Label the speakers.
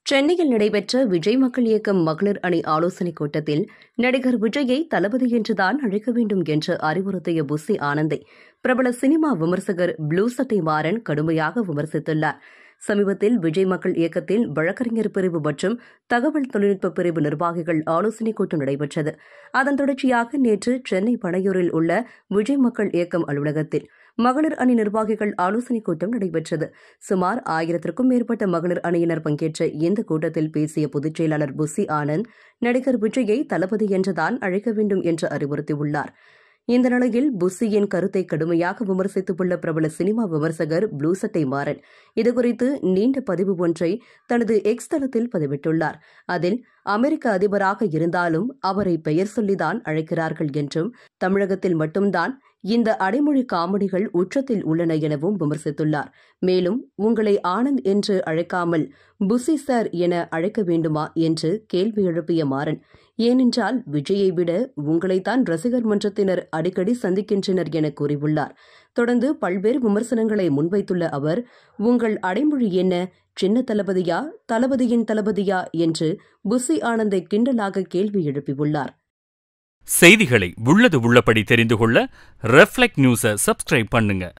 Speaker 1: சென்னையில் நடைபெற்ற விஜய் மக்கள் இயக்கம் மகளிர் அணி ஆலோசனைக் கூட்டத்தில் நடிகர் விஜயை தளபதி என்றுதான் அழைக்க வேண்டும் என்று அறிவுறுத்திய புசி ஆனந்தை பிரபல சினிமா விமர்சகர் ப்ளூ சட்டை மாறன் கடுமையாக விமர்சித்துள்ளார் சமீபத்தில் விஜய் மக்கள் இயக்கத்தில் வழக்கறிஞர் பிரிவு மற்றும் தகவல் தொழில்நுட்ப பிரிவு நிர்வாகிகள் ஆலோசனைக் கூட்டம் நடைபெற்றது அதன் தொடர்ச்சியாக நேற்று சென்னை பனையூரில் உள்ள விஜய் மக்கள் இயக்கம் அலுவலகத்தில் மகளிர் அணி நிர்வாகிகள் ஆலோசனைக் கூட்டம் நடைபெற்றது சுமார் ஆயிரத்திற்கும் மேற்பட்ட மகளிர் அணியினர் பங்கேற்ற இந்த கூட்டத்தில் பேசிய பொதுச் செயலாளர் புசி ஆனந்த் நடிகர் விஜயை தளபதி என்றுதான் அழைக்க வேண்டும் என்று அறிவுறுத்தியுள்ளார் இந்த நிலையில் புஸ்ஸியின் கருத்தை கடுமையாக விமர்சித்துள்ள பிரபல சினிமா விமர்சகர் ப்ளூ சட்டை மாறன் இதுகுறித்து நீண்ட பதிவு ஒன்றை தனது எக்ஸ் தளத்தில் பதிவிட்டுள்ளார் அதில் அமெரிக்க அதிபராக இருந்தாலும் அவரை பெயர் சொல்லிதான் அழைக்கிறார்கள் என்றும் தமிழகத்தில் மட்டும்தான் இந்த அடைமொழி காமெடிகள் உச்சத்தில் உள்ளன எனவும் விமர்சித்துள்ளார் மேலும் உங்களை ஆனந்த் என்று அழைக்காமல் புசி சார் என அழைக்க வேண்டுமா என்று கேள்வி எழுப்பிய மாறன் ஏனென்றால் விஜயை விட உங்களைத்தான் ரசிகர் மன்றத்தினர் அடிக்கடி சந்திக்கின்றனர் என கூறியுள்ளார் தொடர்ந்து பல்வேறு விமர்சனங்களை முன்வைத்துள்ள அவர் உங்கள் அடைமொழி என்ன சின்ன தளபதியா தளபதியின் தளபதியா என்று புசி ஆனந்தை கிண்டலாக கேள்வி எழுப்பியுள்ளார்
Speaker 2: செய்திகளை உள்ளது உள்ளபடி தெரிந்து கொள்ள ரெஃப்ளெக்ட் நியூஸை சப்ஸ்கிரைப் பண்ணுங்க